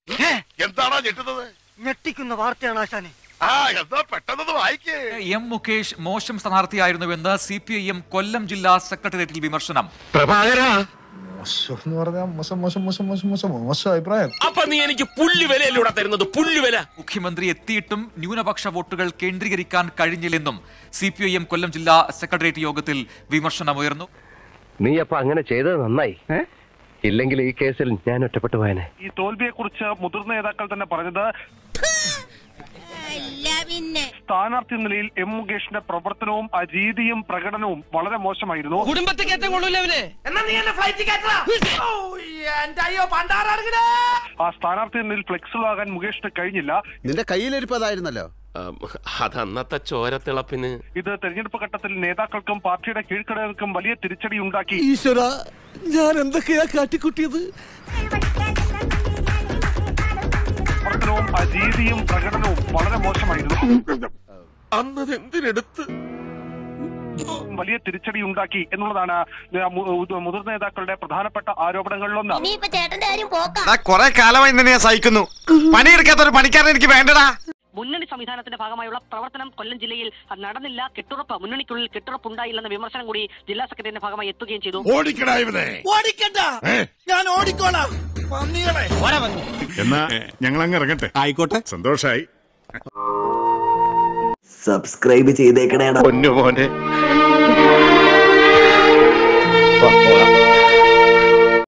എന്താണോ ഞെട്ടുന്നത് ഞെട്ടിക്കുന്ന വാർത്തയാണ് ആശാനെ ആ എന്താ പെട്ടെന്ന് വായിക്കേ എം മുകേഷ് മോശം സ്ഥാനാർത്ഥിയായിരുന്നുവെന്ന് C P I M Kollam ജില്ലാ സെക്രട്ടേറിയറ്റിൽ വിമർശനം മോശം എന്ന് പറഞ്ഞാൽ മോശം മോശം മോശം മോശം മോശം മോശം അഭിപ്രായം അപ്പൊ നീ എനിക്ക് പുല്ല് വിലയിലൂടെ തരുന്നത് പുല്ല് വില മുഖ്യമന്ത്രി എത്തിയിട്ടും ന്യൂനപക്ഷ വോട്ടുകൾ കേന്ദ്രീകരിക്കാൻ കഴിഞ്ഞില്ലെന്നും C P I M Kollam ജില്ലാ സെക്രട്ടേറിയറ്റ് യോഗത്തിൽ വിമർശനമുയർന്നു നീ അപ്പൊ അങ്ങനെ ചെയ്തത് നന്നായി ഇല്ലെങ്കിൽ ഈ കേസിൽ ഞാൻ ഒറ്റപ്പെട്ടു പോയനെ ഈ തോൽവിയെ കുറിച്ച് മുതിർന്ന നേതാക്കൾ തന്നെ പറഞ്ഞത് സ്ഥാനാർത്ഥി നിലയിൽ എം മുകേഷിന്റെ പ്രവർത്തനവും ആ രീതിയും പ്രകടനവും വളരെ മോശമായിരുന്നു കുടുംബത്തെ കയറ്റം കൊള്ളൂലേ ആ സ്ഥാനാർത്ഥി നിലയിൽ ഫ്ലെക്സിബിൾ ആകാൻ മുകേഷിന് കഴിഞ്ഞില്ല നിന്റെ കയ്യിലിരിപ്പതായിരുന്നല്ലോ അത് അന്നത്തെ ചോരത്തിളപ്പിന് ഇത് തെരഞ്ഞെടുപ്പ് ഘട്ടത്തിൽ നേതാക്കൾക്കും പാർട്ടിയുടെ കീഴ്ക്കടകൾക്കും വലിയ തിരിച്ചടി ഉണ്ടാക്കി ഈശ്വര ഞാൻ എന്തൊക്കെയാ കാട്ടിക്കുട്ടിയത് പ്രവർത്തനവും ആ രീതിയും പ്രകടനവും വളരെ മോശമായിരുന്നു അന്നത് എന്തിനെടുത്ത് വലിയ തിരിച്ചടി ഉണ്ടാക്കി എന്നുള്ളതാണ് മു- മുതിർന്ന നേതാക്കളുടെ പ്രധാനപ്പെട്ട ആരോപണങ്ങളിലൊന്ന് ഇനിയിപ്പോ ചേട്ടന്റെ കാര്യം പോക്ക കൊറേ കാലമായി നിന്നെ ഞാൻ സഹിക്കുന്നു പണിയെടുക്കാത്തൊരു പണിക്കാരൻ എനിക്ക് വേണ്ടടാ മുന്നണി സംവിധാനത്തിന്റെ ഭാഗമായുള്ള പ്രവർത്തനം കൊല്ലം ജില്ലയിൽ നടന്നില്ല കെട്ടുറപ്പ് മുന്നണിക്കുള്ളിൽ കെട്ടുറപ്പ് ഉണ്ടായില്ലെന്ന വിമർശനം കൂടി ജില്ലാ സെക്രട്ടറിയുടെ ഭാഗമായി എത്തുകയും ചെയ്തു ഓടിക്കടാ ഇവനെ ഓടിക്കണ്ട ഞാൻ ഓടിക്കോളാം പന്നികളെ എന്നാ ഞങ്ങൾ അങ്ങ് ഇറങ്ങട്ടെ ആയിക്കോട്ടെ സന്തോഷായി സബ്സ്ക്രൈബ് ചെയ്തേക്കണേടാ പൊന്നു മോനെ പോകാം